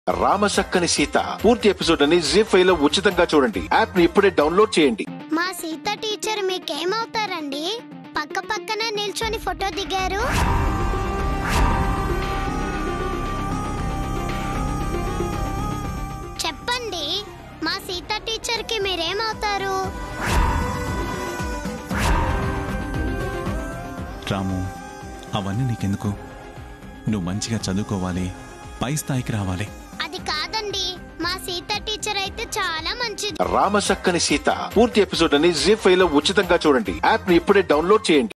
రామసక్కని సీత పూర్తి ఎపిసోడ్ అని G five లో ఉచితంగా చూడండి యాప్ ని ఇప్పుడే డౌన్లోడ్ చేయండి మా సీత టీచర్ మీకేమవుతారండి పక్క పక్కన నిల్చొని ఫోటో దిగారు చెప్పండి మా సీత టీచర్ కి మీరేమవుతారు రాము అవన్నీ నీకెందుకు నువ్వు మంచిగా చదువుకోవాలి పై స్థాయికి రావాలి అది కాదండి మా సీత టీచర్ అయితే చాలా మంచిది రామసక్కని సీత పూర్తి ఎపిసోడ్ అని జీ ఫైవ్ లో ఉచితంగా చూడండి యాప్ ని ఇప్పుడే డౌన్లోడ్ చేయండి